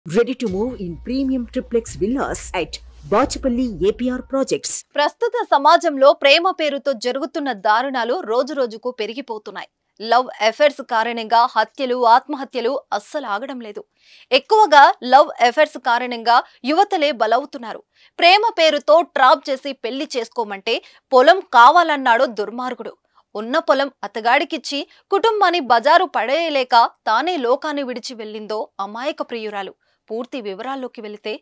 Ready to move in premium triplex villas at Bachapalli APR Projects. ప్రస్తుత సమాజంలో ప్రేమ పేరుతో జరుగుతున్న దారుణాలు రోజురోజుకు పెరిగిపోతున్నాయి లవ్ అఫైర్స్ కారణంగా హత్యలు ఆత్మహత్యలు అస్సలు ఆగడం లేదు ఎక్కువగా లవ్ అఫైర్స్ కారణంగా యువతలే బలవుతున్నారు ప్రేమ పేరుతో ట్రాప్ చేసి పెళ్లి చేసుకోమంటే పొలం కావాలన్నాడు దుర్మార్గుడు ఉన్న పొలం అతగాడికిచ్చి కుటుంబాన్ని బజారు పడేయలేక తానే లోకాన్ని విడిచి వెళ్ళిందో అమాయక ప్రియురాలు పూర్తి వివరాల్లోకి వెళితే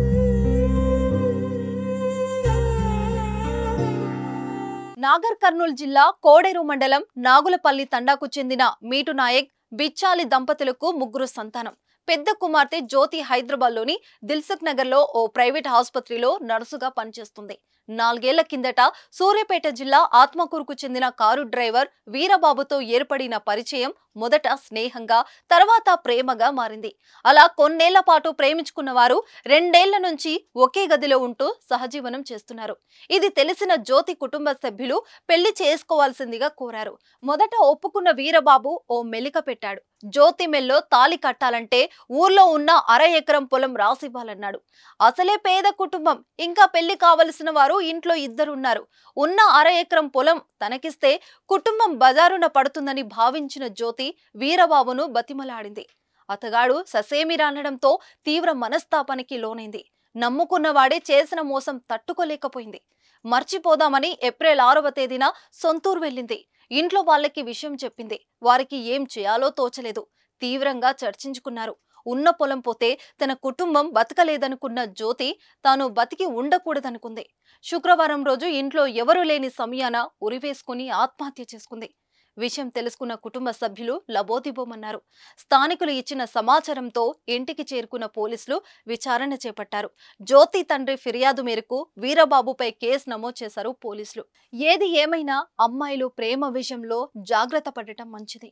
నాగర్ కర్నూలు జిల్లా కోడేరు మండలం నాగులపల్లి తండాకు చెందిన మీటు నాయక్ బిచ్చాలి దంపతులకు ముగ్గురు సంతానం పెద్ద కుమార్తె జ్యోతి హైదరాబాద్లోని దిల్సుఖ్ నగర్లో ఓ ప్రైవేట్ ఆసుపత్రిలో నర్సుగా పనిచేస్తుంది నాలుగేళ్ల కిందట సూర్యాపేట జిల్లా ఆత్మకూరుకు చెందిన కారు డ్రైవర్ వీరబాబుతో ఏర్పడిన పరిచయం మొదట స్నేహంగా తర్వాత ప్రేమగా మారింది అలా కొన్నేళ్ల పాటు ప్రేమించుకున్న వారు రెండేళ్ల నుంచి ఒకే గదిలో ఉంటూ సహజీవనం చేస్తున్నారు ఇది తెలిసిన జ్యోతి కుటుంబ సభ్యులు పెళ్లి చేసుకోవాల్సిందిగా కోరారు మొదట ఒప్పుకున్న వీరబాబు ఓ మెలిక పెట్టాడు జ్యోతి మెల్లో తాలి కట్టాలంటే ఊర్లో ఉన్న అర ఎకరం పొలం రాసివ్వాలన్నాడు అసలే పేద కుటుంబం ఇంకా పెళ్లి కావలసిన వారు ఇంట్లో ఇద్దరున్నారు ఉన్న అర ఎకరం పొలం తనకిస్తే కుటుంబం బజారున పడుతుందని భావించిన జ్యోతి వీరబాబును బతిమలాడింది అతగాడు ససేమిరానడంతో తీవ్ర మనస్తాపానికి లోనైంది నమ్ముకున్నవాడే చేసిన మోసం తట్టుకోలేకపోయింది మర్చిపోదామని ఏప్రిల్ ఆరవ తేదీన సొంతూరు వెళ్ళింది ఇంట్లో వాళ్ళకి విషయం చెప్పింది వారికి ఏం చేయాలో తోచలేదు తీవ్రంగా చర్చించుకున్నారు ఉన్న పొలం పోతే తన కుటుంబం బతకలేదనుకున్న జ్యోతి తాను బతికి ఉండకూడదనుకుంది శుక్రవారం రోజు ఇంట్లో ఎవరూ లేని సమయాన ఉరివేసుకుని ఆత్మహత్య చేసుకుంది విషయం తెలుసుకున్న కుటుంబ సభ్యులు లబోదిబోమన్నారు స్థానికులు ఇచ్చిన సమాచారంతో ఇంటికి చేరుకున్న పోలీసులు విచారణ చేపట్టారు జ్యోతి తండ్రి ఫిర్యాదు మేరకు వీరబాబుపై కేసు నమోదు చేశారు పోలీసులు ఏది ఏమైనా అమ్మాయిలు ప్రేమ విషయంలో జాగ్రత్త పడటం మంచిది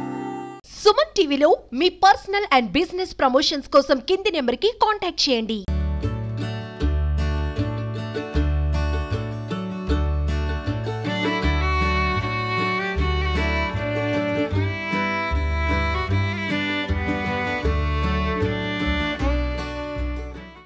సుమన్ టీవీలో మీ పర్సనల్ అండ్ బిజినెస్ ప్రమోషన్స్ కోసం కింది నెంబర్కి కాంటాక్ట్ చేయండి